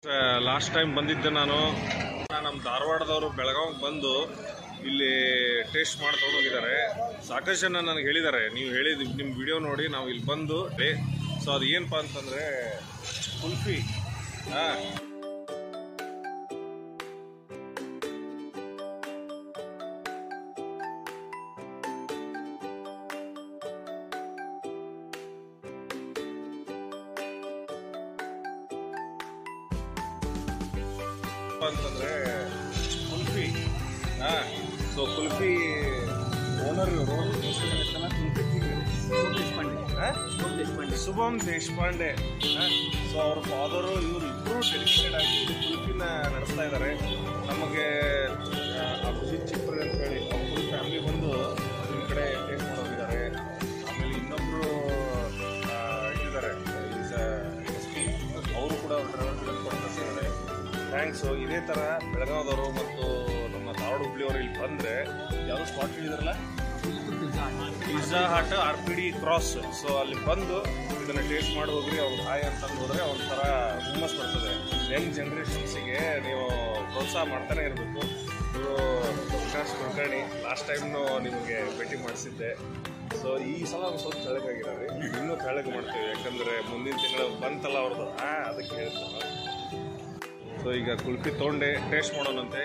Last time ಬಂದಿದ್ದೆ ನಾನು ನಮ್ಮ ಧಾರವಾಡದವರು ಬೆಳಗಾವಿಗೆ ಬಂದು ಇಲ್ಲಿ ಟೇಸ್ಟ್ ಮಾಡಿ ಹೋಗಿದ್ದಾರೆ ಸಾಕಷ್ಟು ಜನ ನನಗೆ ಹೇಳಿದ್ದಾರೆ ನೀವು ಹೇಳಿದ ನಿಮ್ಮ ವಿಡಿಯೋ ನೋಡಿ ನಾವು ಇಲ್ಲಿ ಬಂದು ಸೊ ಅದು ಏನಪ್ಪ ಅಂತಂದರೆ ಕುಲ್ಫಿ ಹಾಂ ಅಂತಂದ್ರೆ ಕುಲ್ಫಿ ಹಾ ಸೊ ಕುಲ್ಫಿ ಓನರ್ ಇವರು ಶುಭಮ್ ದೇಶಪಾಂಡೆ ಸೊ ಅವ್ರ ಫಾದರು ಇವರು ಇಬ್ಬರು ಡೆಡಿಕೇಟೆಡ್ ಆಗಿ ಇಲ್ಲಿ ಕುಲ್ಫಿನ ನಡೆಸ್ತಾ ಇದ್ದಾರೆ ನಮಗೆ ಆ, ಅಭಿಜಿತ್ ಚಿಪ್ರೆ ಅಂತ ಹೇಳಿ ಅವ್ರ ಫುಲ್ ಫ್ಯಾಮಿಲಿ ಬಂದು ನಿಮ್ಮ ಕಡೆ ಟೇಸ್ಟ್ ಮಾಡೋಗಿದ್ದಾರೆ ಆಮೇಲೆ ಇನ್ನೊಬ್ರು ಆ, ಇದ್ದಾರೆ ಎಸ್ ಪಿ ಅವರು ಕೂಡ ಅವ್ರ ಡ್ರೈವರ್ ಕೊಡ್ತಿದ್ದಾರೆ ಥ್ಯಾಂಕ್ಸು ಇದೇ ಥರ ಬೆಳಗಾವದವರು ಮತ್ತು ನಮ್ಮ ಧಾರವಾಡ ಹುಬ್ಳಿಯವರು ಇಲ್ಲಿ ಬಂದರೆ ಯಾವುದೋ ಸ್ಪಾಟ್ ಹೇಳಿದಾರಲ್ಲ Pizza Hut R P D cross so ಅಲ್ಲಿ ಬಂದು ಇದನ್ನ ಟೇಸ್ಟ್ ಮಾಡಿ ಹೋಗ್ರಿ ಅವ್ರು ಹಾಯ್ ಅಂತಂದು ಹೋದ್ರೆ ಒಂಥರ ಹುಮ್ಮಸ್ ಬರ್ತದೆ ಯಂಗ್ ಜನ್ರೇಷನ್ಸಿಗೆ ನೀವು ಪ್ರೋತ್ಸಾಹ ಮಾಡ್ತಾನೆ ಇರಬೇಕು ಇವರು ವಿಕಾಸ್ ಕುಲಕರ್ಣಿ ಲಾಸ್ಟ್ ಟೈಮ್ನು ನಿಮಗೆ ಭೇಟಿ ಮಾಡಿಸಿದ್ದೆ ಸೊ ಈ ಸಲ ಒಂದು ಸ್ವಲ್ಪ ತೆಳಗಾಗಿದ್ದಾರೆ ಇನ್ನೂ ತೆಳಗೆ ಮಾಡ್ತೀವಿ ಯಾಕಂದ್ರೆ ಮುಂದಿನ ತಿಂಗಳು ಬಂತಲ್ಲ ಅವ್ರದ್ದು ಆ ಅದಕ್ಕೆ ಹೇಳ್ತಾರೆ ಸೊ ಈಗ ಕುಲ್ಫಿ ತೊಗೊಂಡೆ ಟೇಸ್ಟ್ ಮಾಡೋಣಂತೆ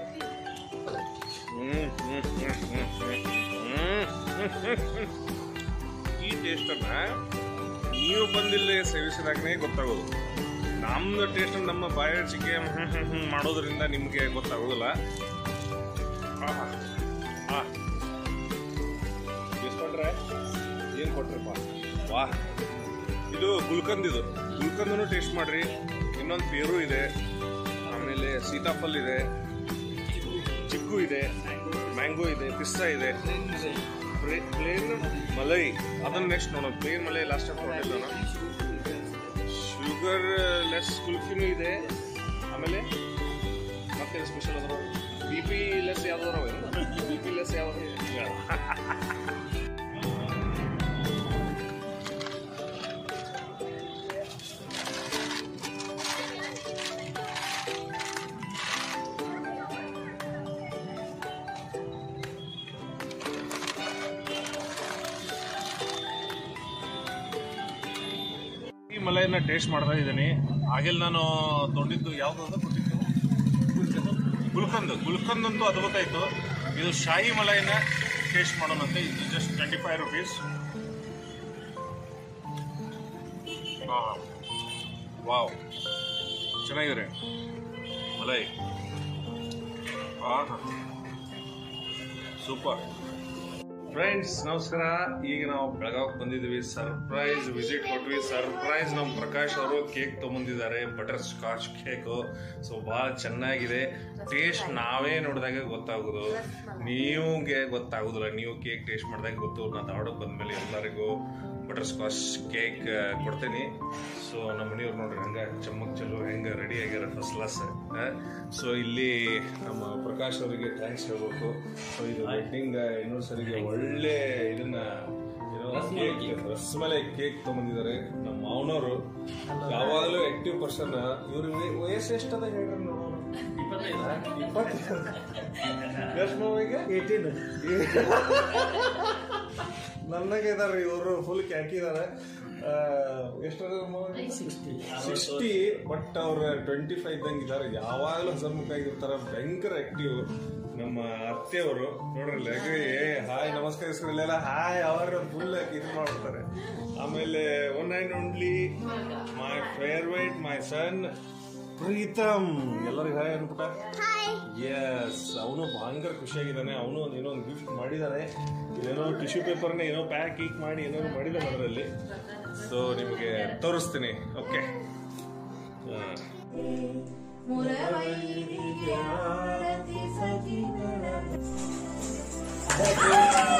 ಹ್ಮ್, ಹ್ಮ್, ಹ್ಮ್, ಹ್ಮ್, ಹ್ಮ್, ಹ್ಮ್, ಹ್ಮ್, ಹ್ಮ್. ಈ ಟೇಸ್ಟನ್ನ ನೀವು ಬಂದಿಲ್ಲಿ ಸೇವಿಸಿದಾಗನೇ ಗೊತ್ತಾಗೋದು ನಮ್ದು ಟೇಸ್ಟ್ ನಮ್ಮ ಬಾಯಚಿಕೆ ಮಾಡೋದ್ರಿಂದ ನಿಮಗೆ ಗೊತ್ತಾಗೋದಿಲ್ಲ ಆಹಾ. ಆ. ಇಸ್ಕೊಂಡ್ರೆ ಏನು ಕೊಟ್ರಪ್ಪ ವಾ ಇದು ಗುಲ್ಕಂದ್ ಇದು ಗುಲ್ಕಂದನು ಟೇಸ್ಟ್ ಮಾಡ್ರಿ ಇನ್ನೊಂದು ಪೇರು ಇದೆ ಆಮೇಲೆ ಸೀತಾಫಲ್ ಇದೆ ಚಿಕ್ಕು ಇದೆ ಮ್ಯಾಂಗೋ ಇದೆ ಪಿಸ್ತಾ ಇದೆ ಪ್ಲೇನ್ ಮಲೈ ಅದನ್ನ ನೆಕ್ಸ್ಟ್ ನೋಡೋಣ ಪ್ಲೇನ್ ಮಲೈ ಲಾಸ್ಟ್ ಟೈಮ್ ಕೊಟ್ಟಿದ್ದ ನಾನು ಶುಗರ್ ಲೆಸ್ ಕುಲ್ಫಿನೂ ಇದೆ ಆಮೇಲೆ ಮತ್ತೆ ಸ್ಪೆಷಲ್ ಅದ್ರ ಬಿ ಪಿ ಲೆಸ್ ಯಾವ್ದಾರ ಬಿ ಪಿ ಲೆಸ್ ಯಾವ್ದು ಈ ಮಲೈನ ಟೇಸ್ಟ್ ಮಾಡ್ತಾ ಇದ್ದೀನಿ ಆಗಿಲ್ ನಾನು ತೊಗೊಂಡಿದ್ದು ಯಾವ್ದು ಅಂತ ಕೊಟ್ಟಿದ್ದು ಗುಲ್ಕಂದ್ ಗುಲ್ಕಂದ್ ಅಂತೂ ಅದ್ಭುತ ಇತ್ತು ಇದು ಶಾಹಿ ಮಲೈನ ಟೇಸ್ಟ್ ಮಾಡೋಣಂತೆ ಇದು just twenty five rupees wow ಚೆನ್ನಾಗಿದೆ ಮಲೈ ಸೂಪರ್ ಫ್ರೆಂಡ್ಸ್ ನಮಸ್ಕಾರ ಈಗ ನಾವು ಬೆಳಗಾವಿಗೆ ಬಂದಿದ್ವಿ ಸರ್ಪ್ರೈಸ್ ವಿಸಿಟ್ ಕೊಟ್ವಿ ಸರ್ಪ್ರೈಸ್ ನಮ್ಮ ಪ್ರಕಾಶ್ ಅವರು ಕೇಕ್ ತೊಗೊಂಬಂದಿದ್ದಾರೆ ಬಟರ್ ಸ್ಕಾಚ್ ಕೇಕು ಸೊ ಭಾಳ ಚೆನ್ನಾಗಿದೆ ಟೇಸ್ಟ್ ನಾವೇ ನೋಡಿದಾಗ ಗೊತ್ತಾಗೋದು ನೀವುಗೆ ಗೊತ್ತಾಗೋದಿಲ್ಲ ನೀವು ಕೇಕ್ ಟೇಸ್ಟ್ ಮಾಡಿದಾಗ ಗೊತ್ತು ನಾ ಧಾರವಾಡಕ್ಕೆ ಬಂದ್ಮೇಲೆ ಎಲ್ಲರಿಗೂ ಬಟರ್ ಸ್ಕಾಚ್ ಕೇಕ್ ಕೊಡ್ತೀನಿ ಸೊ ನಮ್ಮ ಮನೆಯವ್ರು ನೋಡ್ರಿ ಹಂಗ ಚಮ್ಮಕ್ ಚಲೋ ಹೆಂಗೆ ರೆಡಿ ಆಗ್ಯಾರ ಫಸ್ಟ್ ಕ್ಲಾಸ್ ಸೊ ಇಲ್ಲಿ ನಮ್ಮ ಪ್ರಕಾಶ್ ಅವರಿಗೆ ಥ್ಯಾಂಕ್ಸ್ ಹೇಳ್ಬೇಕು ಸೊ ಇದು ವೆಡ್ಡಿಂಗ್ ಇನ್ನೊಂದ್ಸರಿಗೆ ಒಳ್ಳೆ ಇದನ್ನ ಏನೋ ಕೇಕ್ ರಸಮಲೈ ಕೇಕ್ ತೊಗೊಂಬಂದಿದ್ದಾರೆ ನಮ್ಮ ಮಾವನವರು ಯಾವಾಗಲೂ ಆಕ್ಟಿವ್ ಪರ್ಸನ್ ಇವ್ರಿಗೆ ವಯಸ್ಸು ಎಷ್ಟದ ಹೇಳ್ರಿ ನೋಡೋಣ ಇಪ್ಪತ್ತು ಎಷ್ಟು ನೋವಿಗೆ ನನಗೆ ಇದಾರೆ ಇವರು ಫುಲ್ ಕ್ಯಾಕಿದ್ದಾರೆ ಎಷ್ಟರ ಸಿಕ್ಸ್ಟಿ ಬಟ್ ಅವ್ರ ಟ್ವೆಂಟಿ ಫೈವ್ ಇದ್ದಂಗೆ ಇದ್ದಾರೆ ಯಾವಾಗಲೂ ಹಸರ್ಮುಖ ಆಗಿರ್ತಾರ ಭಯಂಕರ ಆಕ್ಟಿವ್ ನಮ್ಮ ಅತ್ತೆಯವರು ನೋಡ್ರಲ್ಲ ಏ ಹಾಯ್ ನಮಸ್ಕರಿಸ್ರಲ್ಲ ಹಾಯ್ ಅವರ ಫುಲ್ ಇದು ಮಾಡ್ತಾರೆ ಆಮೇಲೆ one and only my favourite my son Preetham ಎಲ್ಲರಿಗೂ ಹಾಯ್ ಅನ್ಬಿಟ್ಟ ಎಸ್ ಅವನು ಭಯಂಕರ ಖುಷಿಯಾಗಿದ್ದಾನೆ ಅವನು ಏನೋ ಒಂದು ಗಿಫ್ಟ್ ಮಾಡಿದ್ದಾನೆ ಇದೇನೋ ಟಿಶ್ಯೂ ಪೇಪರ್ನ ಏನೋ ಪ್ಯಾಕ್ ಗೀಕ್ ಮಾಡಿ ಏನೋ ಮಾಡಿದ್ದಾನೆ ಅದರಲ್ಲಿ ಸೊ ನಿಮಗೆ ತೋರಿಸ್ತೀನಿ ಓಕೆ ಮುರವೈರಿಯ ಆರತಿ ಸಜಿಗಳ